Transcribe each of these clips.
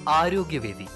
ആരോഗ്യവേദി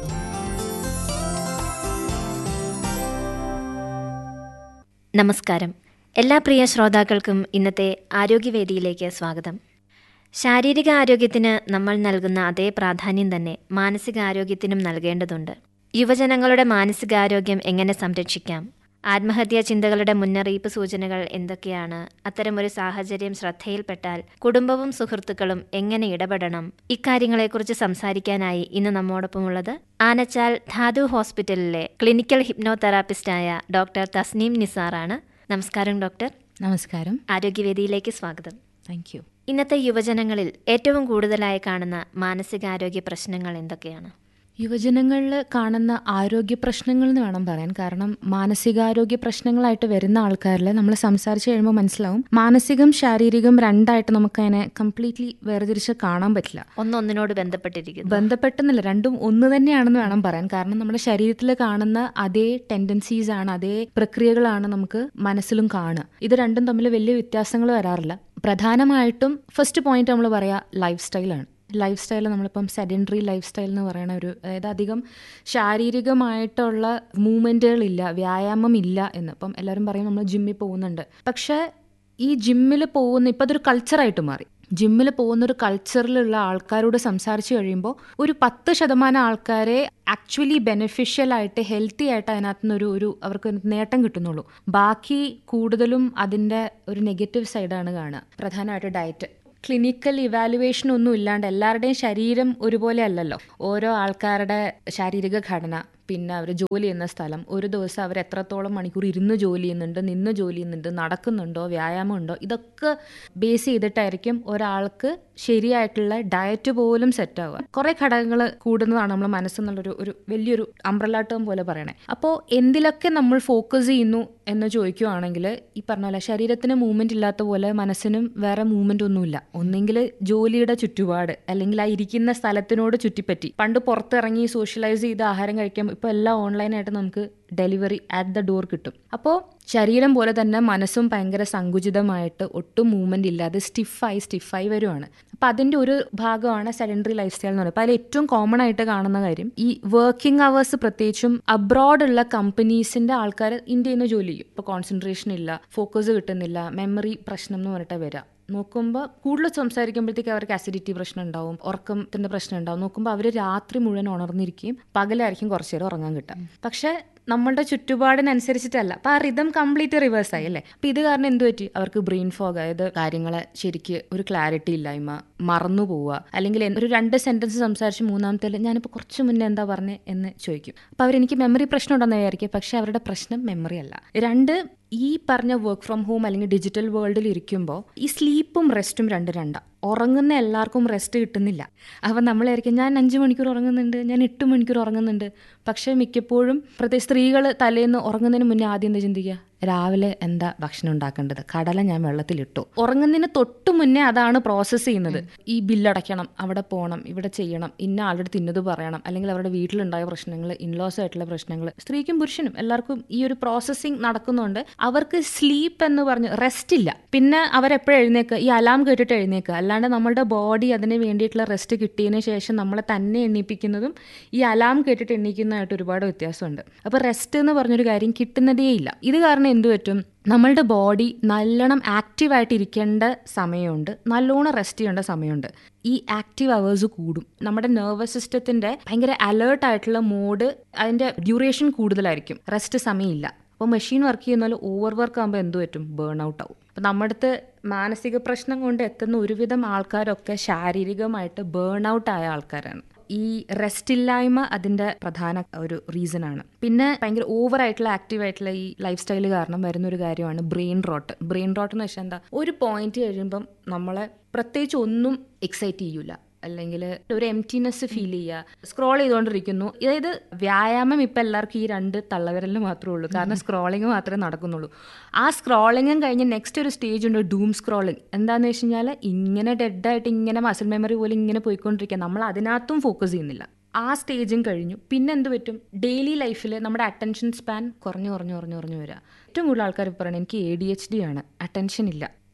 നമസ്കാരം എല്ലാ പ്രിയ ശ്രോതാക്കൾക്കും ഇന്നത്തെ ആരോഗ്യവേദിയിലേക്ക് സ്വാഗതം ശാരീരിക ആരോഗ്യത്തിന് നമ്മൾ നൽകുന്ന അതേ പ്രാധാന്യം തന്നെ മാനസികാരോഗ്യത്തിനും നൽകേണ്ടതുണ്ട് യുവജനങ്ങളുടെ മാനസികാരോഗ്യം എങ്ങനെ സംരക്ഷിക്കാം ആത്മഹത്യാ ചിന്തകളുടെ മുന്നറിയിപ്പ് സൂചനകൾ എന്തൊക്കെയാണ് അത്തരമൊരു സാഹചര്യം ശ്രദ്ധയിൽപ്പെട്ടാൽ കുടുംബവും സുഹൃത്തുക്കളും എങ്ങനെ ഇടപെടണം ഇക്കാര്യങ്ങളെക്കുറിച്ച് സംസാരിക്കാനായി ഇന്ന് നമ്മോടൊപ്പമുള്ളത് ആനച്ചാൽ ധാതു ഹോസ്പിറ്റലിലെ ക്ലിനിക്കൽ ഹിപ്നോതെറാപ്പിസ്റ്റായ ഡോക്ടർ തസ്നീം നിസാറാണ് നമസ്കാരം ഡോക്ടർ നമസ്കാരം ആരോഗ്യവേദിയിലേക്ക് സ്വാഗതം താങ്ക് യു ഇന്നത്തെ യുവജനങ്ങളിൽ ഏറ്റവും കൂടുതലായി കാണുന്ന മാനസികാരോഗ്യ പ്രശ്നങ്ങൾ എന്തൊക്കെയാണ് യുവജനങ്ങളിൽ കാണുന്ന ആരോഗ്യ പ്രശ്നങ്ങൾ എന്ന് വേണം പറയാൻ കാരണം മാനസികാരോഗ്യ പ്രശ്നങ്ങളായിട്ട് വരുന്ന ആൾക്കാരിൽ നമ്മൾ സംസാരിച്ച് കഴിയുമ്പോൾ മനസ്സിലാവും മാനസികം ശാരീരികം രണ്ടായിട്ട് നമുക്ക് അതിനെ കംപ്ലീറ്റ്ലി വേർതിരിച്ച് കാണാൻ പറ്റില്ല ഒന്നൊന്നിനോട് ബന്ധപ്പെട്ടിരിക്കുന്നു ബന്ധപ്പെട്ടെന്നില്ല രണ്ടും ഒന്ന് തന്നെയാണെന്ന് വേണം പറയാൻ കാരണം നമ്മുടെ ശരീരത്തിൽ കാണുന്ന അതേ ടെൻഡൻസീസ് ആണ് അതേ പ്രക്രിയകളാണ് നമുക്ക് മനസ്സിലും കാണുക ഇത് രണ്ടും തമ്മിൽ വലിയ വ്യത്യാസങ്ങൾ വരാറില്ല പ്രധാനമായിട്ടും ഫസ്റ്റ് പോയിന്റ് നമ്മൾ പറയാ ലൈഫ് സ്റ്റൈലാണ് ലൈഫ് സ്റ്റൈൽ നമ്മളിപ്പം സെഡൻഡറി ലൈഫ് സ്റ്റൈൽ എന്ന് പറയുന്ന ഒരു അതായത് അധികം ശാരീരികമായിട്ടുള്ള മൂവ്മെൻറ്റുകളില്ല വ്യായാമം ഇല്ല എന്ന് ഇപ്പം എല്ലാവരും പറയും നമ്മൾ ജിമ്മിൽ പോകുന്നുണ്ട് പക്ഷേ ഈ ജിമ്മിൽ പോകുന്ന ഇപ്പം അതൊരു കൾച്ചറായിട്ട് മാറി ജിമ്മിൽ പോകുന്ന ഒരു കൾച്ചറിലുള്ള ആൾക്കാരോട് സംസാരിച്ച് കഴിയുമ്പോൾ ഒരു പത്ത് ശതമാനം ആൾക്കാരെ ആക്ച്വലി ബെനിഫിഷ്യൽ ആയിട്ട് ഹെൽത്തി ആയിട്ട് അതിനകത്ത് നിന്ന് ഒരു ഒരു അവർക്ക് ഒരു നേട്ടം കിട്ടുന്നുള്ളൂ ബാക്കി കൂടുതലും അതിൻ്റെ ഒരു നെഗറ്റീവ് സൈഡാണ് കാണുക പ്രധാനമായിട്ട് ഡയറ്റ് ക്ലിനിക്കൽ ഇവാലുവേഷൻ ഒന്നും ഇല്ലാണ്ട് എല്ലാവരുടെയും ശരീരം ഒരുപോലെ അല്ലല്ലോ ഓരോ ആൾക്കാരുടെ ശാരീരിക ഘടന പിന്നെ അവർ ജോലി ചെയ്യുന്ന സ്ഥലം ഒരു ദിവസം അവർ എത്രത്തോളം മണിക്കൂർ ഇരുന്ന് ജോലി ചെയ്യുന്നുണ്ട് നിന്ന് ജോലി ചെയ്യുന്നുണ്ട് നടക്കുന്നുണ്ടോ വ്യായാമം ഉണ്ടോ ഇതൊക്കെ ബേസ് ചെയ്തിട്ടായിരിക്കും ഒരാൾക്ക് ശരിയായിട്ടുള്ള ഡയറ്റ് പോലും സെറ്റ് ആവുക കുറെ ഘടകങ്ങൾ കൂടുന്നതാണ് നമ്മൾ മനസ്സെന്നുള്ളൊരു ഒരു വലിയൊരു അംബ്രല ടേം പോലെ പറയണേ അപ്പോൾ എന്തിലൊക്കെ നമ്മൾ ഫോക്കസ് ചെയ്യുന്നു എന്ന് ചോദിക്കുവാണെങ്കിൽ ഈ പറഞ്ഞ പോലെ ശരീരത്തിന് മൂവ്മെന്റ് ഇല്ലാത്ത പോലെ മനസ്സിനും വേറെ മൂവ്മെന്റ് ഒന്നുമില്ല ഒന്നെങ്കിൽ ജോലിയുടെ ചുറ്റുപാട് അല്ലെങ്കിൽ ആ ഇരിക്കുന്ന സ്ഥലത്തിനോട് ചുറ്റിപ്പറ്റി പണ്ട് പുറത്തിറങ്ങി സോഷ്യലൈസ് ചെയ്ത് ആഹാരം കഴിക്കാൻ ഇപ്പോൾ എല്ലാം ഓൺലൈനായിട്ട് നമുക്ക് ഡെലിവറി അറ്റ് ദ ഡോർ കിട്ടും അപ്പോൾ ശരീരം പോലെ തന്നെ മനസ്സും ഭയങ്കര സങ്കുചിതമായിട്ട് ഒട്ടും മൂവ്മെന്റ് ഇല്ലാതെ സ്റ്റിഫായി സ്റ്റിഫായി വരുവാണ് അപ്പോൾ അതിൻ്റെ ഒരു ഭാഗമാണ് സെഡൻഡറി ലൈഫ് സ്റ്റൈൽ എന്ന് പറയുന്നത് അപ്പോൾ അതിൽ ഏറ്റവും കോമൺ ആയിട്ട് കാണുന്ന കാര്യം ഈ വർക്കിംഗ് അവേഴ്സ് പ്രത്യേകിച്ചും അബ്രോഡുള്ള കമ്പനീസിന്റെ ആൾക്കാർ ഇന്ത്യയിൽ നിന്ന് ജോലി ചെയ്യും ഇപ്പോൾ കോൺസെൻട്രേഷൻ ഇല്ല ഫോക്കസ് കിട്ടുന്നില്ല മെമ്മറി പ്രശ്നം എന്ന് പറഞ്ഞിട്ട് വരാം നോക്കുമ്പോൾ കൂടുതൽ സംസാരിക്കുമ്പോഴത്തേക്ക് അവർക്ക് അസിഡിറ്റി പ്രശ്നം ഉണ്ടാവും ഉറക്കത്തിന്റെ പ്രശ്നം ഉണ്ടാവും നോക്കുമ്പോൾ അവർ രാത്രി മുഴുവൻ ഉണർന്നിരിക്കുകയും പകലായിരിക്കും കുറച്ചു നേരം ഉറങ്ങാൻ കിട്ടുക പക്ഷെ നമ്മളുടെ ചുറ്റുപാടിനനുസരിച്ചിട്ടല്ല അപ്പൊ ആ റിതം കംപ്ലീറ്റ് റിവേഴ്സ് ആയി അല്ലേ അപ്പൊ ഇത് കാരണം എന്ത് പറ്റി അവർക്ക് ബ്രെയിൻ ഫോഗ് അതായത് കാര്യങ്ങളെ ശരിക്ക് ഒരു ക്ലാരിറ്റി ഇല്ലായ്മ മറന്നു പോവുക അല്ലെങ്കിൽ ഒരു രണ്ട് സെന്റൻസ് സംസാരിച്ച് മൂന്നാമത്തെ ഞാനിപ്പോൾ കുറച്ച് മുന്നേ എന്താ പറഞ്ഞേ എന്ന് ചോദിക്കും അപ്പൊ അവരെനിക്ക് മെമ്മറി പ്രശ്നം ഉണ്ടെന്ന് വിചാരിക്കും പക്ഷെ അവരുടെ പ്രശ്നം മെമ്മറി അല്ല രണ്ട് ഈ പറഞ്ഞ വർക്ക് ഫ്രം ഹോം അല്ലെങ്കിൽ ഡിജിറ്റൽ വേൾഡിൽ ഇരിക്കുമ്പോൾ ഈ സ്ലീപ്പും റെസ്റ്റും രണ്ട് രണ്ടാ ഉറങ്ങുന്ന എല്ലാവർക്കും റെസ്റ്റ് കിട്ടുന്നില്ല അപ്പം നമ്മളായിരിക്കും ഞാൻ അഞ്ച് മണിക്കൂർ ഉറങ്ങുന്നുണ്ട് ഞാൻ എട്ട് മണിക്കൂർ ഉറങ്ങുന്നുണ്ട് പക്ഷേ മിക്കപ്പോഴും പ്രത്യേകിച്ച് സ്ത്രീകൾ തലേന്ന് ഉറങ്ങുന്നതിന് മുന്നേ ആദ്യം എന്താ ചിന്തിക്കുക രാവിലെ എന്താ ഭക്ഷണം ഉണ്ടാക്കേണ്ടത് കടല ഞാൻ വെള്ളത്തിലിട്ടു ഉറങ്ങുന്നതിന് തൊട്ട് മുന്നേ അതാണ് പ്രോസസ്സ് ചെയ്യുന്നത് ഈ ബില്ലടയ്ക്കണം അവിടെ പോകണം ഇവിടെ ചെയ്യണം ഇന്ന ആളുടെ തിന്നത് പറയണം അല്ലെങ്കിൽ അവരുടെ വീട്ടിലുണ്ടായ പ്രശ്നങ്ങൾ ഇൻലോസ് ആയിട്ടുള്ള പ്രശ്നങ്ങൾ സ്ത്രീക്കും പുരുഷനും എല്ലാവർക്കും ഈ ഒരു പ്രോസസ്സിങ് നടക്കുന്നുണ്ട് അവർക്ക് സ്ലീപ്പ് എന്ന് പറഞ്ഞ് റെസ്റ്റ് ഇല്ല പിന്നെ അവരെപ്പോഴും എഴുന്നേക്കുക ഈ അലാം കേട്ടിട്ട് എഴുന്നേക്കുക അല്ലാണ്ട് നമ്മളുടെ ബോഡി അതിന് വേണ്ടിയിട്ടുള്ള റെസ്റ്റ് കിട്ടിയതിന് ശേഷം നമ്മളെ തന്നെ എണ്ണിപ്പിക്കുന്നതും ഈ അലാം കേട്ടിട്ട് എണ്ണിക്കുന്നതായിട്ട് ഒരുപാട് വ്യത്യാസമുണ്ട് അപ്പോൾ റെസ്റ്റ് എന്ന് പറഞ്ഞൊരു കാര്യം കിട്ടുന്നതേ ഇല്ല ഇത് കാരണം എന്തു പറ്റും നമ്മളുടെ ബോഡി നല്ലോണം ആക്റ്റീവായിട്ട് ഇരിക്കേണ്ട സമയമുണ്ട് നല്ലോണം റെസ്റ്റ് ചെയ്യേണ്ട സമയമുണ്ട് ഈ ആക്റ്റീവ് അവേഴ്സ് കൂടും നമ്മുടെ നെർവസ് സിസ്റ്റത്തിന്റെ ഭയങ്കര അലേർട്ട് ആയിട്ടുള്ള മോഡ് അതിന്റെ ഡ്യൂറേഷൻ കൂടുതലായിരിക്കും റെസ്റ്റ് സമയമില്ല അപ്പോൾ മെഷീൻ വർക്ക് ചെയ്യുന്ന പോലെ ഓവർ വർക്ക് ആകുമ്പോൾ എന്ത് പറ്റും ബേൺ ഔട്ട് ആവും അപ്പം നമ്മുടെ അടുത്ത് മാനസിക പ്രശ്നം കൊണ്ട് എത്തുന്ന ഒരുവിധം ആൾക്കാരൊക്കെ ശാരീരികമായിട്ട് ബേൺ ഔട്ട് ആയ ആൾക്കാരാണ് ഈ റെസ്റ്റ് ഇല്ലായ്മ അതിന്റെ പ്രധാന ഒരു റീസൺ ആണ് പിന്നെ ഭയങ്കര ഓവർ ആയിട്ടുള്ള ആക്റ്റീവ് ആയിട്ടുള്ള ഈ ലൈഫ് സ്റ്റൈൽ കാരണം വരുന്ന ഒരു കാര്യമാണ് ബ്രെയിൻ റോട്ട് ബ്രെയിൻ റോട്ട് എന്ന് വെച്ചാൽ എന്താ ഒരു പോയിന്റ് കഴിയുമ്പം നമ്മളെ പ്രത്യേകിച്ച് ഒന്നും എക്സൈറ്റ് ചെയ്യൂല അല്ലെങ്കിൽ ഒരു എംറ്റിനെസ് ഫീൽ ചെയ്യുക സ്ക്രോൾ ചെയ്തുകൊണ്ടിരിക്കുന്നു അതായത് വ്യായാമം ഇപ്പം എല്ലാവർക്കും ഈ രണ്ട് തള്ളവിരലിന് മാത്രമേ ഉള്ളൂ കാരണം സ്ക്രോളിങ് മാത്രമേ നടക്കുന്നുള്ളൂ ആ സ്ക്രോളിങ്ങും കഴിഞ്ഞ് നെക്സ്റ്റ് ഒരു സ്റ്റേജ് ഉണ്ട് ഡൂം സ്ക്രോളിങ് എന്താണെന്ന് വെച്ച് കഴിഞ്ഞാൽ ഇങ്ങനെ ഡെഡായിട്ട് ഇങ്ങനെ മസിൽ മെമ്മറി പോലെ ഇങ്ങനെ പോയിക്കൊണ്ടിരിക്കുക നമ്മൾ അതിനകത്തും ഫോക്കസ് ചെയ്യുന്നില്ല ആ സ്റ്റേജും കഴിഞ്ഞു പിന്നെ എന്ത് പറ്റും ഡെയിലി ലൈഫിൽ നമ്മുടെ അറ്റൻഷൻ സ്പാൻ കുറഞ്ഞു കുറഞ്ഞു കുറഞ്ഞു കുറഞ്ഞു വരിക ഏറ്റവും കൂടുതൽ ആൾക്കാർ പറയണത് എനിക്ക് എ ഡി എച്ച് ഡി ആണ് അറ്റൻഷൻ ഇല്ല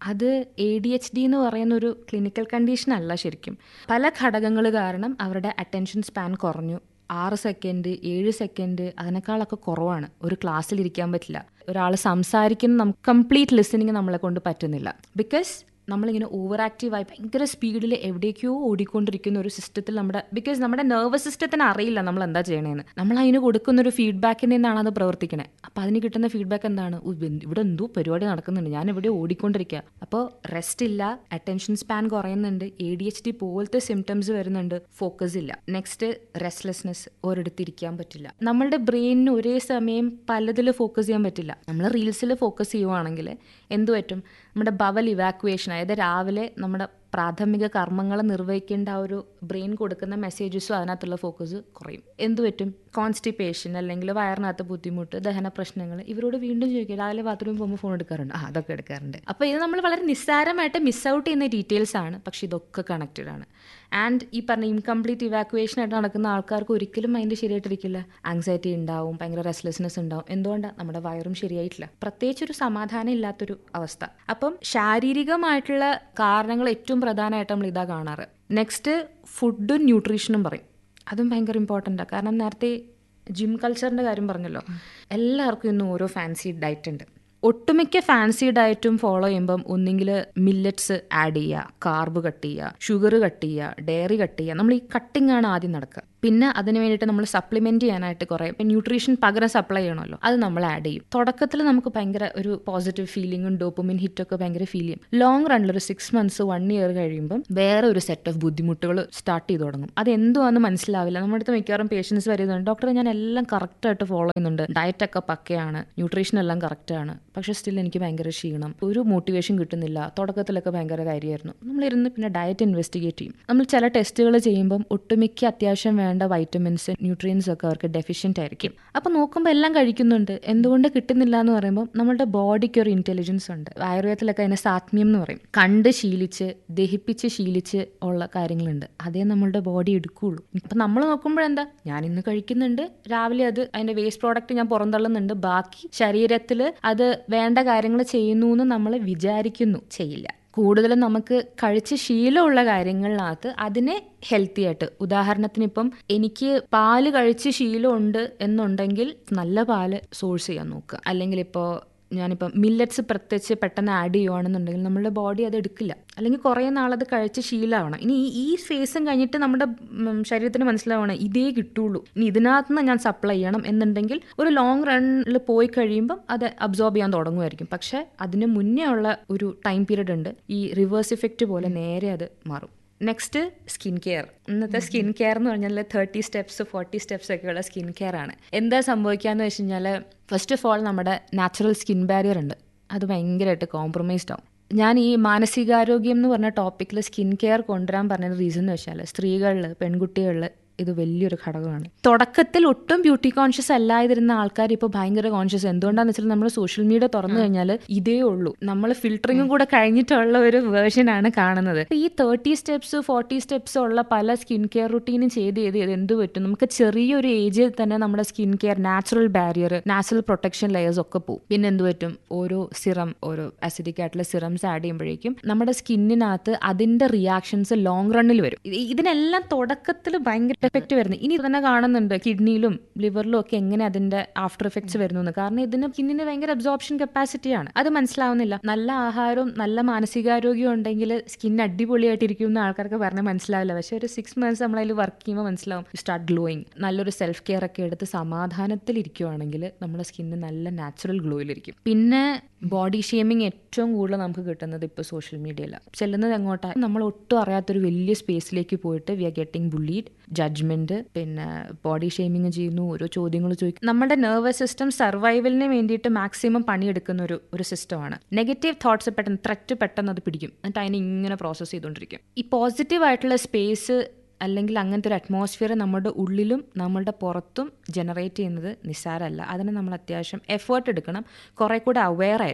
അത് എ ഡി എച്ച് ഡി എന്ന് പറയുന്ന ഒരു ക്ലിനിക്കൽ കണ്ടീഷൻ അല്ല ശരിക്കും പല ഘടകങ്ങൾ കാരണം അവരുടെ അറ്റൻഷൻ സ്പാൻ കുറഞ്ഞു ആറ് സെക്കൻഡ് ഏഴ് സെക്കൻഡ് അതിനേക്കാളൊക്കെ കുറവാണ് ഒരു ക്ലാസ്സിൽ ഇരിക്കാൻ പറ്റില്ല ഒരാൾ സംസാരിക്കുന്ന നമുക്ക് കംപ്ലീറ്റ് ലിസണിങ് നമ്മളെ കൊണ്ട് പറ്റുന്നില്ല ബിക്കോസ് നമ്മളിങ്ങനെ ഓവർ ആക്റ്റീവായി ഭയങ്കര സ്പീഡിൽ എവിടേക്കോ ഓടിക്കൊണ്ടിരിക്കുന്ന ഒരു സിസ്റ്റത്തിൽ നമ്മുടെ ബിക്കോസ് നമ്മുടെ നെർവസ് സിസ്റ്റത്തിന് അറിയില്ല നമ്മൾ എന്താ ചെയ്യണേന്ന് നമ്മൾ അതിന് കൊടുക്കുന്ന ഒരു ഫീഡ്ബാക്കിൽ നിന്നാണ് അത് പ്രവർത്തിക്കണേ അപ്പോൾ അതിന് കിട്ടുന്ന ഫീഡ്ബാക്ക് എന്താണ് "ഉയ്, ഇത് ഇവിടെ എന്തോ പരിപാടി നടക്കുന്നുണ്ട് ഞാൻ ഇവിടെ ഓടിക്കൊണ്ടിരിക്കുക അപ്പോൾ റെസ്റ്റ് ഇല്ല അറ്റൻഷൻ സ്പാൻ കുറയുന്നുണ്ട് എ ഡി എച്ച് ഡി പോലത്തെ സിംറ്റംസ് വരുന്നുണ്ട് ഫോക്കസ് ഇല്ല നെക്സ്റ്റ് റെസ്റ്റ്ലെസ്നെസ് ഒരിടത്തിരിക്കാൻ പറ്റില്ല നമ്മളുടെ ബ്രെയിനിന് ഒരേ സമയം പലതിൽ ഫോക്കസ് ചെയ്യാൻ പറ്റില്ല നമ്മൾ റീൽസിൽ ഫോക്കസ് ചെയ്യുവാണെങ്കിൽ എന്തു പറ്റും നമ്മുടെ ബവൽ ഇവാക്വേഷൻ അതായത് രാവിലെ നമ്മുടെ പ്രാഥമിക കർമ്മങ്ങൾ നിർവഹിക്കേണ്ട ആ ഒരു ബ്രെയിൻ കൊടുക്കുന്ന മെസ്സേജസും അതിനകത്തുള്ള ഫോക്കസ് കുറയും എന്തു പറ്റും കോൺസ്റ്റിപ്പേഷൻ അല്ലെങ്കിൽ വയറിനകത്ത് ബുദ്ധിമുട്ട് ദഹന പ്രശ്നങ്ങൾ ഇവരോട് വീണ്ടും ചോദിക്കുക രാവിലെ ബാത്റൂമിൽ പോകുമ്പോൾ ഫോൺ എടുക്കാറുണ്ട് ആ അതൊക്കെ എടുക്കാറുണ്ട് അപ്പോൾ ഇത് നമ്മൾ വളരെ നിസ്സാരമായിട്ട് മിസ് ഔട്ട് ചെയ്യുന്ന ഡീറ്റെയിൽസ് ആണ് പക്ഷേ ഇതൊക്കെ കണക്റ്റഡ് ആണ് ആൻഡ് ഈ പറഞ്ഞ ഇൻകംപ്ലീറ്റ് ഇവാക്വേഷൻ ആയിട്ട് നടക്കുന്ന ആൾക്കാർക്ക് ഒരിക്കലും മൈൻഡ് ശരിയായിട്ടിരിക്കില്ല ആങ്സൈറ്റി ഉണ്ടാവും ഭയങ്കര റെസ്ലെസ്നെസ് ഉണ്ടാവും എന്തുകൊണ്ടാണ് നമ്മുടെ വയറും ശരിയായിട്ടില്ല പ്രത്യേകിച്ച് ഒരു സമാധാനം ഇല്ലാത്തൊരു അവസ്ഥ അപ്പം ശാരീരികമായിട്ടുള്ള കാരണങ്ങൾ ഏറ്റവും പ്രധാനമായിട്ട് നമ്മൾ ഇതാ കാണാറ് നെക്സ്റ്റ് ഫുഡും ന്യൂട്രീഷനും പറയും അതും ഭയങ്കര ഇമ്പോർട്ടൻ്റാണ് കാരണം നേരത്തെ ജിം കൾച്ചറിൻ്റെ കാര്യം പറഞ്ഞല്ലോ എല്ലാവർക്കും ഇന്ന് ഓരോ ഫാൻസി ഡയറ്റ് ഉണ്ട് ഒട്ടുമിക്ക ഫാൻസി ഡയറ്റും ഫോളോ ചെയ്യുമ്പം ഒന്നെങ്കിൽ മില്ലറ്റ്സ് ആഡ് ചെയ്യുക കാർബ് കട്ട് ചെയ്യുക ഷുഗർ കട്ട് ചെയ്യുക ഡയറി കട്ട് ചെയ്യുക നമ്മൾ ഈ കട്ടിംഗ് ആണ് ആദ്യം നടക്കുക പിന്നെ അതിന് വേണ്ടിയിട്ട് നമ്മൾ സപ്ലിമെന്റ് ചെയ്യാനായിട്ട് കുറേ ഇപ്പം ന്യൂട്രീഷൻ പകരം സപ്ലൈ ചെയ്യണമല്ലോ അത് നമ്മൾ ആഡ് ചെയ്യും തുടക്കത്തിൽ നമുക്ക് ഭയങ്കര ഒരു പോസിറ്റീവ് ഫീലിംഗും ഡോപ്പമിൻ ഹിറ്റൊക്കെ ഭയങ്കര ഫീൽ ചെയ്യും ലോങ് റണ്ണിൽ ഒരു സിക്സ് മന്ത്സ് വൺ ഇയർ കഴിയുമ്പം വേറെ ഒരു സെറ്റ് ഓഫ് ബുദ്ധിമുട്ടുകൾ സ്റ്റാർട്ട് ചെയ്ത് തുടങ്ങും അത് എന്തുവാന്ന് മനസ്സിലാവില്ല നമ്മുടെ അടുത്ത് മിക്കവാറും പേഷ്യൻസ് വരുന്നുണ്ട് ഡോക്ടർ ഞാൻ എല്ലാം കറക്റ്റായിട്ട് ഫോളോ ചെയ്യുന്നുണ്ട് ഡയറ്റ് ഒക്കെ പക്കയാണ് ന്യൂട്രീഷൻ എല്ലാം കറക്റ്റാണ് പക്ഷേ സ്റ്റിൽ എനിക്ക് ഭയങ്കര ക്ഷീണം ഒരു മോട്ടിവേഷൻ കിട്ടുന്നില്ല തുടക്കത്തിലൊക്കെ ഭയങ്കര കാര്യമായിരുന്നു നമ്മളിരുന്ന് പിന്നെ ഡയറ്റ് ഇൻവെസ്റ്റിഗേറ്റ് ചെയ്യും നമ്മൾ ചില ടെസ്റ്റുകൾ ചെയ്യുമ്പം ഒട്ടുമിക്ക അത്യാവശ്യം വേണ്ട വൈറ്റമിൻസ് ന്യൂട്രിയൻസ് ഒക്കെ അവർക്ക് ഡെഫിഷ്യൻ്റ് ആയിരിക്കും അപ്പോൾ നോക്കുമ്പോൾ എല്ലാം കഴിക്കുന്നുണ്ട് എന്തുകൊണ്ട് കിട്ടുന്നില്ല എന്ന് പറയുമ്പോൾ നമ്മുടെ ബോഡിക്ക് ഒരു ഇൻ്റലിജൻസ് ഉണ്ട് ആയുർവേദത്തിലൊക്കെ അതിനെ സാത്മ്യം എന്ന് പറയും കണ്ട് ശീലിച്ച് ദഹിപ്പിച്ച് ശീലിച്ച് ഉള്ള കാര്യങ്ങളുണ്ട് അതേ നമ്മളുടെ ബോഡി എടുക്കുകയുള്ളൂ അപ്പം നമ്മൾ നോക്കുമ്പോഴെന്താ ഞാൻ ഇന്ന് കഴിക്കുന്നുണ്ട് രാവിലെ അത് അതിൻ്റെ വേസ്റ്റ് പ്രോഡക്റ്റ് ഞാൻ പുറന്തള്ളുന്നുണ്ട് ബാക്കി ശരീരത്തിൽ അത് വേണ്ട കാര്യങ്ങൾ ചെയ്യുന്നു എന്ന് നമ്മൾ വിചാരിക്കുന്നു ചെയ്യില്ല കൂടുതലും നമുക്ക് കഴിച്ച് ശീലമുള്ള കാര്യങ്ങളിനകത്ത് അതിനെ ഹെൽത്തി ആയിട്ട് ഉദാഹരണത്തിന് ഇപ്പം എനിക്ക് പാല് കഴിച്ച് ശീലമുണ്ട് എന്നുണ്ടെങ്കിൽ നല്ല പാല് സോഴ്സ് ചെയ്യാൻ നോക്കുക അല്ലെങ്കിൽ ഇപ്പോൾ ഞാനിപ്പം മില്ലറ്റ്സ് പ്രത്യേകിച്ച് പെട്ടെന്ന് ആഡ് ചെയ്യുവാണെന്നുണ്ടെങ്കിൽ നമ്മുടെ ബോഡി അത് എടുക്കില്ല അല്ലെങ്കിൽ കുറേ നാളത് കഴിച്ച് ശീലമാവണം ഇനി ഈ ഈ ഫേസും കഴിഞ്ഞിട്ട് നമ്മുടെ ഉം, ശരീരത്തിന് മനസ്സിലാവണം ഇതേ കിട്ടുള്ളൂ ഇനി ഇതിനകത്ത് നിന്ന് ഞാൻ സപ്ലൈ ചെയ്യണം എന്നുണ്ടെങ്കിൽ ഒരു ലോങ് റണ്ണിൽ പോയി കഴിയുമ്പം അത് അബ്സോർബ് ചെയ്യാൻ തുടങ്ങുമായിരിക്കും പക്ഷേ അതിന് മുന്നേ ഉള്ള ഒരു ടൈം പീരീഡ് ഉണ്ട് ഈ റിവേഴ്സ് ഇഫക്റ്റ് പോലെ നേരെ അത് മാറും നെക്സ്റ്റ് സ്കിൻ കെയർ ഇന്നത്തെ സ്കിൻ കെയർ എന്ന് പറഞ്ഞാൽ തേർട്ടി സ്റ്റെപ്സ് ഫോർട്ടി സ്റ്റെപ്സ് ഒക്കെയുള്ള സ്കിൻ കെയർ ആണ് എന്താ സംഭവിക്കാന്ന് വെച്ച് കഴിഞ്ഞാൽ ഫസ്റ്റ് ഓഫ് ഓൾ നമ്മുടെ നാച്ചുറൽ സ്കിൻ ബാരിയർ ഉണ്ട് അത് ഭയങ്കരമായിട്ട് കോംപ്രമൈസ്ഡ് ആവും ഞാൻ ഈ മാനസികാരോഗ്യം എന്ന് പറഞ്ഞ ടോപ്പിക്കിൽ സ്കിൻ കെയർ കൊണ്ടുവരാൻ പറഞ്ഞ റീസൺ എന്ന് വെച്ചാൽ സ്ത്രീകളിൽ പെൺകുട്ടികളിൽ ഇത് വലിയൊരു ഘടകമാണ് തുടക്കത്തിൽ ഒട്ടും ബ്യൂട്ടി കോൺഷ്യസ് അല്ലാതിരുന്ന ആൾക്കാർ ഇപ്പോൾ ഭയങ്കര കോൺഷ്യസ് എന്തുകൊണ്ടാന്ന് വെച്ചാൽ നമ്മൾ സോഷ്യൽ മീഡിയ തുറന്നു കഴിഞ്ഞാൽ ഇതേ ഉള്ളൂ നമ്മൾ ഫിൽറ്ററിങ്ങും കൂടെ കഴിഞ്ഞിട്ടുള്ള ഒരു വേർഷനാണ് കാണുന്നത് അപ്പൊ ഈ തേർട്ടി സ്റ്റെപ്സ് ഫോർട്ടി സ്റ്റെപ്സ് ഉള്ള പല സ്കിൻ കെയർ റുട്ടീനും ചെയ്ത് ചെയ്ത് ചെയ്ത് എന്ത് പറ്റും നമുക്ക് ചെറിയൊരു ഏജിൽ തന്നെ നമ്മുടെ skin care natural barrier natural protection layers ഒക്കെ പോകും പിന്നെ എന്ത് പറ്റും ഓരോ സിറം ഓരോ അസിഡിക് ആയിട്ടുള്ള സിറംസ് ആഡ് ചെയ്യുമ്പോഴേക്കും നമ്മുടെ സ്കിന്നിനകത്ത് അതിന്റെ റിയാക്ഷൻസ് ലോങ് റണ്ണിൽ വരും ഇത് ഇതിനെല്ലാം തുടക്കത്തിൽ ഭയങ്കര എഫക്റ്റ് വരുന്നത് ഇനി തന്നെ കാണുന്നുണ്ട് കിഡ്നിയിലും ലിവറിലും ഒക്കെ എങ്ങനെ അതിന്റെ ആഫ്റ്റർ എഫക്ട്സ് വരുന്നു എന്ന്. കാരണം ഇതിന് സ്കിന്നിന് ഭയങ്കര അബ്സോർപ്ഷൻ കപ്പാസിറ്റിയാണ് അത് മനസ്സിലാവുന്നില്ല നല്ല ആഹാരവും നല്ല മാനസികാരോഗ്യം ഉണ്ടെങ്കിൽ സ്കിൻ അടിപൊളിയായിട്ടിരിക്കും എന്ന് ആൾക്കാർക്ക് പറഞ്ഞാൽ മനസ്സിലാവില്ല പക്ഷെ ഒരു സിക്സ് മന്ത്സ് നമ്മളതിൽ വർക്ക് ചെയ്യുമ്പോൾ മനസ്സിലാവും സ്റ്റാർട്ട് ഗ്ലോയിങ് നല്ലൊരു സെൽഫ് കെയർ ഒക്കെ എടുത്ത് സമാധാനത്തിൽ ഇരിക്കുവാണെങ്കിൽ നമ്മുടെ സ്കിന്ന് നല്ല നാച്ചുറൽ ഗ്ലോയിലിരിക്കും പിന്നെ ബോഡി ഷേമിങ് ഏറ്റവും കൂടുതൽ നമുക്ക് കിട്ടുന്നത് ഇപ്പോൾ സോഷ്യൽ മീഡിയയിലാണ് ചെല്ലുന്നത് എങ്ങോട്ടാണ് നമ്മൾ ഒട്ടും അറിയാത്തൊരു വലിയ സ്പേസിലേക്ക് പോയിട്ട് we are getting bullied judgement പിന്നെ ബോഡി ഷേമിങ് ചെയ്യുന്നു ഓരോ ചോദ്യങ്ങൾ ചോദിക്കും നമ്മുടെ നെർവസ് സിസ്റ്റം സർവൈവലിന് വേണ്ടിയിട്ട് മാക്സിമം പണിയെടുക്കുന്ന ഒരു ഒരു സിസ്റ്റമാണ് നെഗറ്റീവ് തോട്ട്സ് പെട്ടെന്ന് ത്രെറ്റ് പെട്ടെന്ന് അത് പിടിക്കും എന്നിട്ട് അതിനെ ഇങ്ങനെ പ്രോസസ്സ് ചെയ്തുകൊണ്ടിരിക്കും ഈ പോസിറ്റീവ് ആയിട്ടുള്ള സ്പേസ് അല്ലെങ്കിൽ അങ്ങനത്തെ ഒരു അറ്റ്മോസ്ഫിയർ നമ്മുടെ ഉള്ളിലും നമ്മളുടെ പുറത്തും ജനറേറ്റ് ചെയ്യുന്നത് നിസ്സാരമല്ല അതിന് നമ്മൾ അത്യാവശ്യം എഫേർട്ട് എടുക്കണം കുറേ കൂടെ അവെയർ ആയിരിക്കണം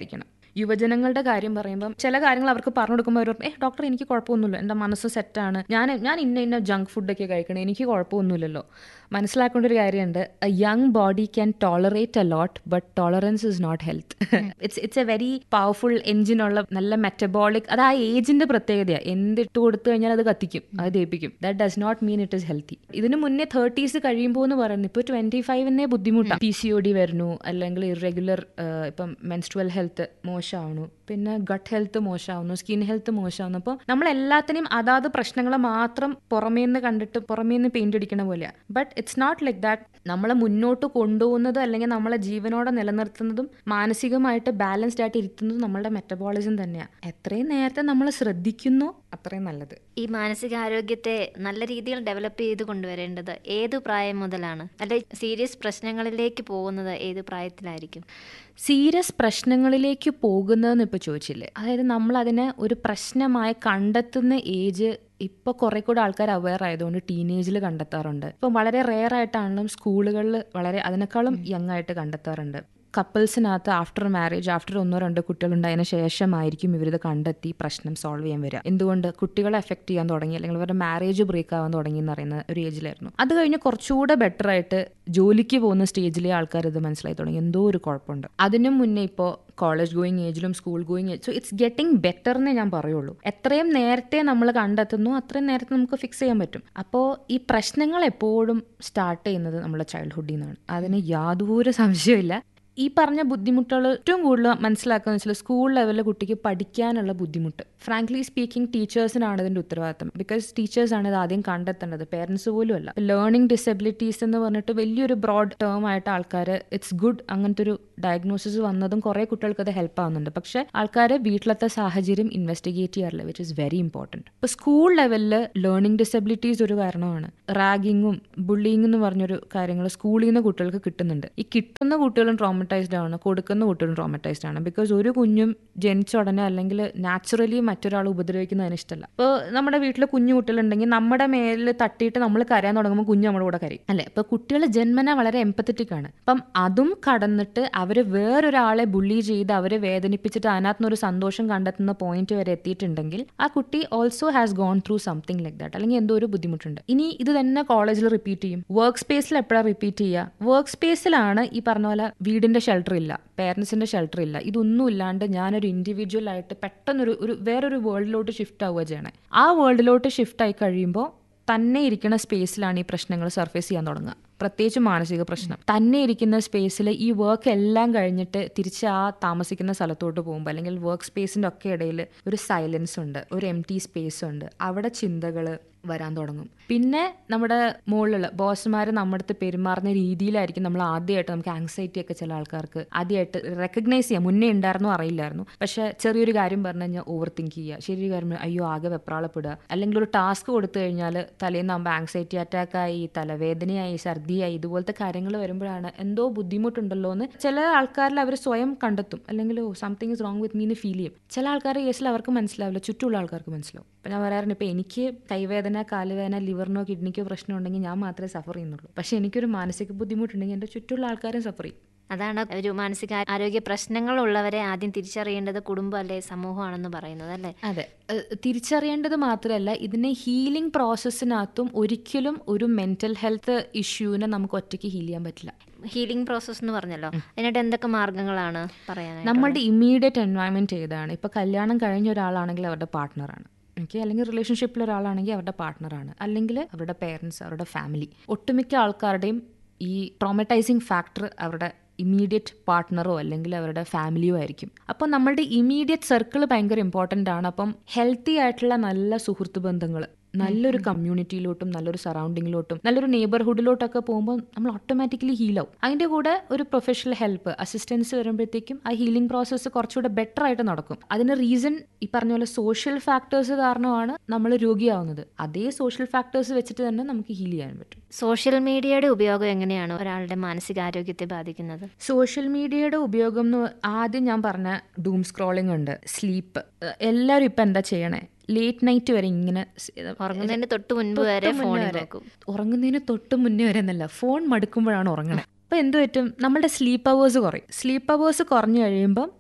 യുവജനങ്ങളുടെ കാര്യം പറയുമ്പോൾ ചില കാര്യങ്ങൾ അവർക്ക് പറഞ്ഞു കൊടുക്കുമ്പോൾ അവർ ഏ ഡോക്ടർ എനിക്ക് കുഴപ്പമൊന്നുമില്ല എൻ്റെ മനസ്സ് സെറ്റാണ് ഞാൻ ഞാൻ ഇന്ന ഇന്ന ജങ്ക് ഫുഡൊക്കെ കഴിക്കണേ എനിക്ക് കുഴപ്പമൊന്നുമില്ലല്ലോ മനസ്സിലാക്കേണ്ട ഒരു കാര്യമുണ്ട് a young body can tolerate a lot but tolerance is not health it's it's a very powerful എഞ്ചിനുള്ള നല്ല മെറ്റബോളിക് അത് ആ ഏജിന്റെ പ്രത്യേകതയാണ് എന്തിട്ട് കൊടുത്തു കഴിഞ്ഞാൽ അത് കത്തിക്കും അത് ദയിപ്പിക്കും that does not mean it is healthy ഇതിന് മുന്നേ തേർട്ടീസ് കഴിയുമ്പോൾ എന്ന് പറയുന്നത് ഇപ്പോൾ ട്വന്റി ഫൈവിനെ ബുദ്ധിമുട്ടാണ് പി സി ഒ ഡി വരുന്നു അല്ലെങ്കിൽ ഇറഗുലർ ഇപ്പം മെൻസ്ട്രുവൽ ഹെൽത്ത് മോശമാവുന്നു പിന്നെ ഗട്ട് ഹെൽത്ത് മോശമാവുന്നു സ്കിൻ ഹെൽത്ത് മോശമാവുന്നു അപ്പോൾ നമ്മൾ എല്ലാത്തിനെയും അതാത് പ്രശ്നങ്ങളെ മാത്രം പുറമേന്ന് കണ്ടിട്ട് പുറമേന്ന് പെയിന്റ് അടിക്കണ പോലെയാണ് but it's not like that നമ്മളെ മുന്നോട്ട് കൊണ്ടുപോകുന്നത് അല്ലെങ്കിൽ നമ്മളെ ജീവനോടെ നിലനിർത്തുന്നതും മാനസികമായിട്ട് ബാലൻസ്ഡ് ആയിട്ട് ഇരുത്തുന്നതും നമ്മളുടെ മെറ്റബോളിസം തന്നെയാണ് എത്രയും നേരത്തെ നമ്മൾ ശ്രദ്ധിക്കുന്നു അത്രയും നല്ലത് ഈ മാനസികാരോഗ്യത്തെ നല്ല രീതിയിൽ ഡെവലപ്പ് ചെയ്ത് കൊണ്ടുവരേണ്ടത് ഏത് പ്രായം മുതലാണ് അല്ലെ സീരിയസ് പ്രശ്നങ്ങളിലേക്ക് പോകുന്നത് ഏത് പ്രായത്തിലായിരിക്കും സീരിയസ് പ്രശ്നങ്ങളിലേക്ക് പോകുന്നതെന്ന് ഇപ്പോൾ ചോദിച്ചില്ലേ അതായത് നമ്മൾ അതിനെ ഒരു പ്രശ്നമായി കണ്ടെത്തുന്ന ഏജ് ഇപ്പോൾ കുറെ കൂടെ ആൾക്കാർ അവെയർ ആയതുകൊണ്ട് ടീനേജിൽ കണ്ടെത്താറുണ്ട് ഇപ്പം വളരെ റെയർ ആയിട്ടാണെങ്കിലും സ്കൂളുകളിൽ വളരെ അതിനേക്കാളും യങ് ആയിട്ട് കണ്ടെത്താറുണ്ട് കപ്പിൾസിനകത്ത് ആഫ്റ്റർ മാരേജ് ആഫ്റ്റർ ഒന്നോ രണ്ടോ കുട്ടികൾ ഉണ്ടായതിനു ശേഷമായിരിക്കും ഇവരിത് കണ്ടെത്തി പ്രശ്നം സോൾവ് ചെയ്യാൻ വരിക എന്തുകൊണ്ട് കുട്ടികളെ എഫക്ട് ചെയ്യാൻ തുടങ്ങി അല്ലെങ്കിൽ അവരുടെ മാരേജ് ബ്രേക്ക് ആവാൻ തുടങ്ങി എന്ന് പറയുന്ന ഒരു ഏജിലായിരുന്നു അത് കഴിഞ്ഞ് കുറച്ചുകൂടെ ബെറ്റർ ആയിട്ട് ജോലിക്ക് പോകുന്ന സ്റ്റേജിലെ ആൾക്കാർ ഇത് മനസ്സിലായി തുടങ്ങി എന്തോ ഒരു കുഴപ്പമുണ്ട് അതിനും മുന്നേ ഇപ്പോൾ കോളേജ് ഗോയിങ് ഏജിലും school going age so it's getting better എന്നേ ഞാൻ പറയുള്ളൂ എത്രയും നേരത്തെ നമ്മൾ കണ്ടെത്തുന്നു അത്രയും നേരത്തെ നമുക്ക് ഫിക്സ് ചെയ്യാൻ പറ്റും അപ്പോൾ ഈ പ്രശ്നങ്ങൾ എപ്പോഴും സ്റ്റാർട്ട് ചെയ്യുന്നത് നമ്മുടെ ചൈൽഡ്ഹുഡിൽ നിന്നാണ് അതിന് യാതൊരു സംശയമില്ല ഈ പറഞ്ഞ ബുദ്ധിമുട്ടുകൾ ഏറ്റവും കൂടുതൽ മനസ്സിലാക്കുക വെച്ചാൽ സ്കൂൾ ലെവലിലെ കുട്ടിക്ക് പഠിക്കാനുള്ള ബുദ്ധിമുട്ട് ഫ്രാങ്ക്ലി സ്പീക്കിംഗ് ടീച്ചേഴ്സിനാണ് ഇതിന്റെ ഉത്തരവാദിത്തം ബിക്കോസ് ടീച്ചേഴ്സ് ആണ് ഇത് ആദ്യം കണ്ടെത്തേണ്ടത് പേരൻസ് പോലും അല്ല ലേണിംഗ് ഡിസബിലിറ്റീസ് എന്ന് പറഞ്ഞിട്ട് വലിയൊരു ബ്രോഡ് ടേം ആയിട്ട് ആൾക്കാർ ഇറ്റ്സ് ഗുഡ് അങ്ങനത്തെ ഒരു ഡയഗ്നോസിസ് വന്നതും കുറെ കുട്ടികൾക്ക് അത് ഹെൽപ്പ് ആവുന്നുണ്ട് പക്ഷെ ആൾക്കാർ വീട്ടിലത്തെ സാഹചര്യം ഇൻവെസ്റ്റിഗേറ്റ് ചെയ്യാറില്ല വിച്ച് ഇസ് വെരി ഇമ്പോർട്ടൻറ്റ് ഇപ്പോൾ സ്കൂൾ ലെവലിൽ ലേണിംഗ് ഡിസബിലിറ്റീസ് ഒരു കാരണമാണ് റാഗിങ്ങും ബുള്ളിങ് എന്ന് പറഞ്ഞൊരു കാര്യങ്ങൾ സ്കൂളിൽ നിന്ന് കുട്ടികൾക്ക് കിട്ടുന്നുണ്ട് ഈ കിട്ടുന്ന കുട്ടികളും ട്രോമറ്റൈസ്ഡ് ആണ് കൊടുക്കുന്ന കുട്ടികളും ട്രോമറ്റൈസ്ഡ് ആണ് ബിക്കോസ് ഒരു കുഞ്ഞും ജനിച്ച ഉടനെ അല്ലെങ്കിൽ നാച്ചുറലി മറ്റൊരാൾ ഉപദ്രവിക്കുന്നതിന് ഇഷ്ടമല്ല ഇപ്പോൾ നമ്മുടെ വീട്ടിൽ കുഞ്ഞു കുട്ടികളുണ്ടെങ്കിൽ നമ്മുടെ മേലിൽ തട്ടിയിട്ട് നമ്മൾ കരയാൻ തുടങ്ങുമ്പോൾ കുഞ്ഞ് നമ്മുടെ കൂടെ കരയും അല്ലേ ഇപ്പോൾ കുട്ടികൾ ജന്മന വളരെ എമ്പത്തറ്റിക് ആണ് അപ്പം അതും കടന്നിട്ട് അവർ വേറൊരാളെ ബുള്ളി ചെയ്ത് അവരെ വേദനിപ്പിച്ചിട്ട് അതിനകത്തുനിന്ന് ഒരു സന്തോഷം കണ്ടെത്തുന്ന പോയിന്റ് വരെ എത്തിയിട്ടുണ്ടെങ്കിൽ ആ കുട്ടി also has gone through something like that അല്ലെങ്കിൽ എന്തോ ഒരു ബുദ്ധിമുട്ടുണ്ട് ഇനി ഇത് തന്നെ കോളേജിൽ റിപ്പീറ്റ് ചെയ്യും വർക്ക് സ്പേസിൽ എപ്പോഴാണ് റിപ്പീറ്റ് ചെയ്യുക വർക്ക് സ്പേസിലാണ് ഈ പറഞ്ഞ പോലെ വീടിന്റെ ഷെൽട്ടർ ഇല്ല പേരൻസിന്റെ ഷെൽട്ടർ ഇല്ല ഇതൊന്നും ഇല്ലാണ്ട് ഞാനൊരു ഇൻഡിവിജ്വൽ ആയിട്ട് പെട്ടെന്നൊരു ഒരു വേറൊരു വേൾഡിലോട്ട് ഷിഫ്റ്റ് ആവുക ചെയ്യണേ ആ വേൾഡിലോട്ട് ഷിഫ്റ്റ് ആയി കഴിയുമ്പോൾ തന്നെ ഇരിക്കുന്ന സ്പേസിലാണ് ഈ പ്രശ്നങ്ങൾ സർഫേസ് ചെയ്യാൻ തുടങ്ങുക പ്രത്യേകിച്ച് മാനസിക പ്രശ്നം തന്നെ ഇരിക്കുന്ന സ്പേസിൽ ഈ വർക്ക് എല്ലാം കഴിഞ്ഞിട്ട് തിരിച്ച് ആ താമസിക്കുന്ന സ്ഥലത്തോട്ട് പോകുമ്പോൾ അല്ലെങ്കിൽ വർക്ക് സ്പേസിൻ്റെ ഒക്കെ ഇടയിൽ ഒരു സൈലൻസ് ഉണ്ട് ഒരു എം ടി സ്പേസ് ഉണ്ട് അവിടെ ചിന്തകൾ വരാൻ തുടങ്ങും പിന്നെ നമ്മുടെ മുകളിലുള്ള ബോസ്മാർ നമ്മുടെ അടുത്ത് പെരുമാറുന്ന രീതിയിലായിരിക്കും നമ്മൾ ആദ്യമായിട്ട് നമുക്ക് ആങ്സൈറ്റി ഒക്കെ ചില ആൾക്കാർക്ക് ആദ്യമായിട്ട് റെക്കഗ്നൈസ് ചെയ്യാം മുന്നേ ഉണ്ടായിരുന്നോ അറിയില്ലായിരുന്നു പക്ഷെ ചെറിയൊരു കാര്യം പറഞ്ഞു കഴിഞ്ഞാൽ ഓവർ തിങ്ക് ചെയ്യുക ശരിയൊരു കാര്യം പറഞ്ഞാൽ, അയ്യോ ആകെ വെപ്രാളപ്പെടുക അല്ലെങ്കിൽ ഒരു ടാസ്ക് കൊടുത്തു കഴിഞ്ഞാൽ തലേന്നാകുമ്പോൾ ആങ്സൈറ്റി അറ്റാക്കായി തലവേദനയായി ഛർദിയായി ഇതുപോലത്തെ കാര്യങ്ങൾ വരുമ്പോഴാണ് എന്തോ ബുദ്ധിമുട്ടുണ്ടല്ലോ എന്ന് ചില ആൾക്കാരിൽ അവർ സ്വയം കണ്ടെത്തും അല്ലെങ്കിൽ oh something is wrong with me എന്ന് ഫീൽ ചെയ്യും ചില ആൾക്കാരുടെ കേസിൽ അവർക്ക് മനസ്സിലാവില്ല ചുറ്റുമുള്ള ആൾക്കാർക്ക് മനസ്സിലാവും ഇപ്പം ഞാൻ പറയാറുണ്ട് ഇപ്പം എനിക്ക് കൈവേദന കാലുവേദന ലിവറിനോ കിഡ്നിക്കോ പ്രശ്നം ഉണ്ടെങ്കിൽ ഞാൻ മാത്രമേ സഫർ ചെയ്യുന്നുള്ളൂ പക്ഷേ എനിക്കൊരു മാനസിക ബുദ്ധിമുട്ടുണ്ടെങ്കിൽ എൻ്റെ ചുറ്റുമുള്ള ആൾക്കാരും സഫർ ചെയ്യും അതാണ് ഒരു മാനസിക ആരോഗ്യ പ്രശ്നങ്ങളുള്ളവരെ ആദ്യം തിരിച്ചറിയേണ്ടത് കുടുംബം അല്ലെ സമൂഹമാണെന്ന് പറയുന്നത് അല്ലേ അതെ ഏഹ് തിരിച്ചറിയേണ്ടത് മാത്രമല്ല ഇതിനെ ഹീലിംഗ് പ്രോസസ്സിനകത്തും ഒരിക്കലും ഒരു മെന്റൽ ഹെൽത്ത് ഇഷ്യൂവിനെ നമുക്ക് ഒറ്റയ്ക്ക് ഹീൽ ചെയ്യാൻ പറ്റില്ല ഹീലിംഗ് പ്രോസസ്സ് എന്ന് പറഞ്ഞല്ലോ അതിനായിട്ട് എന്തൊക്കെ മാർഗങ്ങളാണ് പറയാനായിട്ട് നമ്മളുടെ ഇമ്മീഡിയറ്റ് എൻവയൺമെന്റ് ഏതാണ് ഇപ്പൊ കല്യാണം കഴിഞ്ഞ ഒരാളാണെങ്കിൽ അവരുടെ പാർട്ട്ണറാണ് ഓക്കെ അല്ലെങ്കിൽ റിലേഷൻഷിപ്പിൽ ഒരാളാണെങ്കിൽ അവരുടെ പാർട്ട്ണറാണ് അല്ലെങ്കിൽ അവരുടെ പേരൻസ് അവരുടെ ഫാമിലി ഒട്ടുമിക്ക ആൾക്കാരുടെയും ഈ ട്രോമറ്റൈസിങ് ഫാക്ടർ അവരുടെ ഇമ്മീഡിയറ്റ് പാർട്ട്ണറോ അല്ലെങ്കിൽ അവരുടെ ഫാമിലിയോ ആയിരിക്കും അപ്പോൾ നമ്മളുടെ ഇമ്മീഡിയറ്റ് സർക്കിൾ ഭയങ്കര ഇമ്പോർട്ടൻ്റ് ആണ് അപ്പം ഹെൽത്തി ആയിട്ടുള്ള നല്ല സുഹൃത്ത് ബന്ധങ്ങൾ നല്ലൊരു കമ്മ്യൂണിറ്റിയിലോട്ടും നല്ലൊരു സറൗണ്ടിങ്ങിലോട്ടും നല്ലൊരു നെയ്ബർഹുഡിലോട്ടൊക്കെ പോകുമ്പോൾ നമ്മൾ ഓട്ടോമാറ്റിക്കലി ഹീലാവും അതിൻ്റെ കൂടെ ഒരു പ്രൊഫഷണൽ ഹെൽപ്പ് അസിസ്റ്റൻസ് വരുമ്പോഴത്തേക്കും ആ ഹീലിംഗ് പ്രോസസ്സ് കുറച്ചുകൂടെ ബെറ്റർ ആയിട്ട് നടക്കും അതിന് റീസൺ ഈ പറഞ്ഞ പോലെ സോഷ്യൽ ഫാക്ടേഴ്സ് കാരണമാണ് നമ്മൾ രോഗിയാവുന്നത് അതേ സോഷ്യൽ ഫാക്ടേഴ്സ് വെച്ചിട്ട് തന്നെ നമുക്ക് ഹീൽ ചെയ്യാൻ പറ്റും സോഷ്യൽ മീഡിയയുടെ ഉപയോഗം എങ്ങനെയാണ് ഒരാളുടെ മാനസികാരോഗ്യത്തെ ബാധിക്കുന്നത് സോഷ്യൽ മീഡിയയുടെ ഉപയോഗം എന്ന് ആദ്യം ഞാൻ പറഞ്ഞ ഡൂം സ്ക്രോളിംഗ് ഉണ്ട് സ്ലീപ്പ് എല്ലാവരും ഇപ്പം എന്താ ചെയ്യണേ ലേറ്റ് നൈറ്റ് വരെ ഇങ്ങനെ സ്- ഉറങ്ങുന്നതിന് തൊട്ട് മുൻപ് വരെ തൊട്ട് മുന്നേ ഫോണിൽ വരെ. നോക്കും ഉറങ്ങുന്നതിന് തൊട്ട് മുന്നേ വരെ എന്നല്ല ഫോൺ മടുക്കുമ്പോഴാണ് ഉറങ്ങണത് അപ്പൊ എന്ത് പറ്റും നമ്മുടെ സ്ലീപ്പ് അവേഴ്സ് കുറയും സ്ലീപ്പ് അവേഴ്സ് കുറഞ്ഞു കഴിയുമ്പം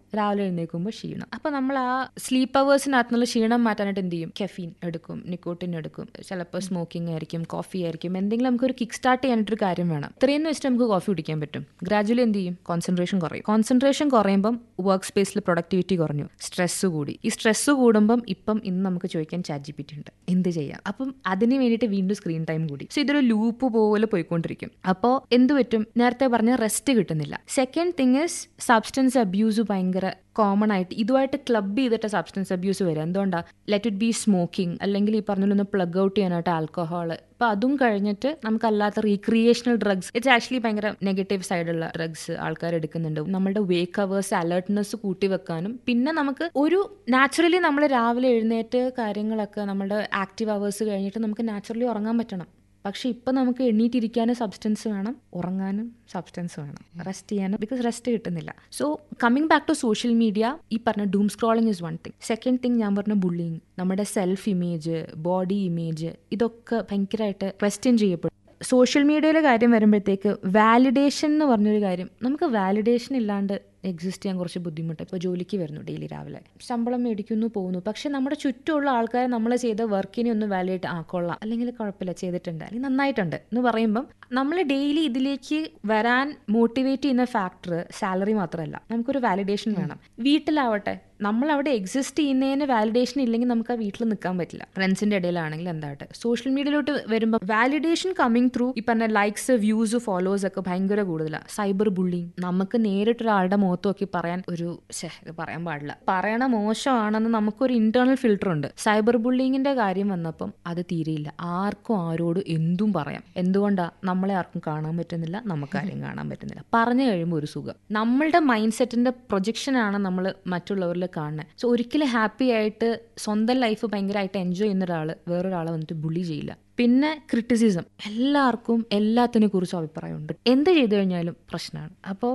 രാവിലെ എഴുന്നേൽക്കുമ്പോൾ ക്ഷീണം അപ്പോൾ നമ്മൾ ആ സ്ലീപ്പ് അവേഴ്സിനകത്തുനിന്നുള്ള ക്ഷീണം മാറ്റാനായിട്ട് എന്ത് ചെയ്യും കെഫീൻ എടുക്കും നിക്കോട്ടിൻ എടുക്കും ചിലപ്പോൾ സ്മോക്കിംഗ് ആയിരിക്കും കോഫി ആയിരിക്കും എന്തെങ്കിലും നമുക്കൊരു കിക്ക് സ്റ്റാർട്ട് ചെയ്യാനായിട്ടൊരു കാര്യം വേണം ഇത്രയും വെച്ചിട്ട് നമുക്ക് കോഫി കുടിക്കാൻ പറ്റും ഗ്രാജുവലി എന്ത് ചെയ്യും കോൺസെൻട്രേഷൻ കുറയും കോൺസെൻട്രേഷൻ കുറയുമ്പം വർക്ക് സ്പേസിൽ പ്രൊഡക്ടിവിറ്റി കുറഞ്ഞു സ്ട്രെസ് കൂടി ഈ സ്ട്രെസ് കൂടുമ്പം ഇപ്പം ഇന്ന് നമുക്ക് ചോദിക്കാൻ ചാറ്റ് ജി പി ടി ഉണ്ട് എന്ത് ചെയ്യാം അപ്പം അതിന് വേണ്ടിയിട്ട് വീണ്ടും സ്ക്രീൻ ടൈം കൂടി സോ ഇതൊരു ലൂപ്പ് പോലെ പോയിക്കൊണ്ടിരിക്കും അപ്പോൾ എന്ത് പറ്റും നേരത്തെ പറഞ്ഞ റെസ്റ്റ് കിട്ടുന്നില്ല second thing is substance abuse ഭയങ്കര കോമൺ ആയിട്ട് ഇതുമായിട്ട് ക്ലബ് ചെയ്തിട്ട് സബ്സ്റ്റൻസ് അബ്യൂസ് വരിക എന്തുകൊണ്ടാ ലെറ്റ് ഇറ്റ് ബി സ്മോക്കിംഗ് അല്ലെങ്കിൽ ഈ പറഞ്ഞ ഒന്ന് പ്ലഗ് ഔട്ട് ചെയ്യാനായിട്ട് ആൽക്കഹോൾ അപ്പൊ അതും കഴിഞ്ഞിട്ട് നമുക്കല്ലാത്ത റീക്രിയേഷണൽ ഡ്രഗ്സ് ഇറ്റ്സ് ആക്ച്വലി ഭയങ്കര നെഗറ്റീവ് സൈഡുള്ള ഡ്രഗ്സ് ആൾക്കാർ എടുക്കുന്നുണ്ട് നമ്മുടെ വേക്ക് അവേഴ്സ് അലേർട്ട്നെസ് കൂട്ടി വെക്കാനും പിന്നെ നമുക്ക് ഒരു നാച്ചുറലി നമ്മൾ രാവിലെ എഴുന്നേറ്റ് കാര്യങ്ങളൊക്കെ നമ്മുടെ ആക്റ്റീവ് അവേഴ്സ് കഴിഞ്ഞിട്ട് നമുക്ക് നാച്ചുറലി ഉറങ്ങാൻ പറ്റണം പക്ഷെ ഇപ്പം നമുക്ക് എണ്ണീറ്റിരിക്കാനും സബ്സ്റ്റൻസ് വേണം ഉറങ്ങാനും സബ്സ്റ്റൻസ് വേണം റെസ്റ്റ് ചെയ്യാനും ബിക്കോസ് റെസ്റ്റ് കിട്ടുന്നില്ല so coming back to social media ഈ പറഞ്ഞ doom scrolling is one thing second thing ഞാൻ പറഞ്ഞ ബുള്ളിങ് നമ്മുടെ സെൽഫ് ഇമേജ് ബോഡി ഇമേജ് ഇതൊക്കെ ഭയങ്കരമായിട്ട് ക്വസ്റ്റ്യൻ ചെയ്യപ്പെടും സോഷ്യൽ മീഡിയയിലെ കാര്യം വരുമ്പോഴത്തേക്ക് വാലിഡേഷൻ എന്ന് പറഞ്ഞൊരു കാര്യം നമുക്ക് വാലിഡേഷൻ ഇല്ലാണ്ട് എക്സിസ്റ്റ് ചെയ്യാൻ കുറച്ച് ബുദ്ധിമുട്ട് ഇപ്പോൾ ജോലിക്ക് വരുന്നു ഡെയിലി രാവിലെ ശമ്പളം മേടിക്കുന്നു പോകുന്നു പക്ഷെ നമ്മുടെ ചുറ്റുമുള്ള ആൾക്കാരെ നമ്മൾ ചെയ്ത വർക്കിനെ ഒന്ന് വാലിഡേറ്റ് ആ കൊള്ളാം അല്ലെങ്കിൽ കുഴപ്പമില്ല ചെയ്തിട്ടുണ്ട് അല്ലെങ്കിൽ നന്നായിട്ടുണ്ട് എന്ന് പറയുമ്പം നമ്മൾ ഡെയിലി ഇതിലേക്ക് വരാൻ മോട്ടിവേറ്റ് ചെയ്യുന്ന ഫാക്ടർ സാലറി മാത്രമല്ല നമുക്കൊരു വാലിഡേഷൻ വേണം വീട്ടിലാവട്ടെ നമ്മൾ അവിടെ എക്സിസ്റ്റ് ചെയ്യുന്നതിന് വാലിഡേഷൻ ഇല്ലെങ്കിൽ നമുക്ക് ആ വീട്ടിൽ നിൽക്കാൻ പറ്റില്ല ഫ്രണ്ട്സിന്റെ ഇടയിലാണെങ്കിൽ എന്താട്ടെ സോഷ്യൽ മീഡിയയിലോട്ട് വരുമ്പോൾ വാലിഡേഷൻ കമ്മിങ് ത്രൂ ഈ പറഞ്ഞ ലൈക്സ് വ്യൂസ് ഫോളോവേഴ്സ് ഒക്കെ ഭയങ്കര കൂടുതലാണ് സൈബർ ബുള്ളിങ് നമുക്ക് നേരിട്ടൊരാളുടെ മുഖത്ത് നോക്കി പറയാൻ ഒരു ശ്ശെ, ഇത് പറയാൻ പാടില്ല പറയണ മോശമാണെന്ന് നമുക്കൊരു ഇന്റേണൽ ഫിൽട്ടർ ഉണ്ട് സൈബർ ബുള്ളിങ്ങിന്റെ കാര്യം വന്നപ്പം അത് തീരെയില്ല ആർക്കും ആരോടും എന്തും പറയാം എന്തുകൊണ്ടാ നമ്മളെ ആർക്കും കാണാൻ പറ്റുന്നില്ല നമുക്ക് ആരെയും കാണാൻ പറ്റുന്നില്ല പറഞ്ഞു കഴിയുമ്പോൾ ഒരു സുഖം നമ്മളുടെ മൈൻഡ് സെറ്റിന്റെ പ്രൊജക്ഷനാണ് നമ്മൾ മറ്റുള്ളവരിൽ കാണുന്നത് സോ ഒരിക്കലും ഹാപ്പി ആയിട്ട് സ്വന്തം ലൈഫ് ഭയങ്കരമായിട്ട് എൻജോയ് ചെയ്യുന്ന ഒരാൾ വേറൊരാളെ വന്നിട്ട് ബുള്ളി ചെയ്യില്ല പിന്നെ ക്രിറ്റിസിസം എല്ലാവർക്കും എല്ലാത്തിനെ കുറിച്ചും അഭിപ്രായമുണ്ട് എന്ത് ചെയ്തു കഴിഞ്ഞാലും പ്രശ്നമാണ് അപ്പോൾ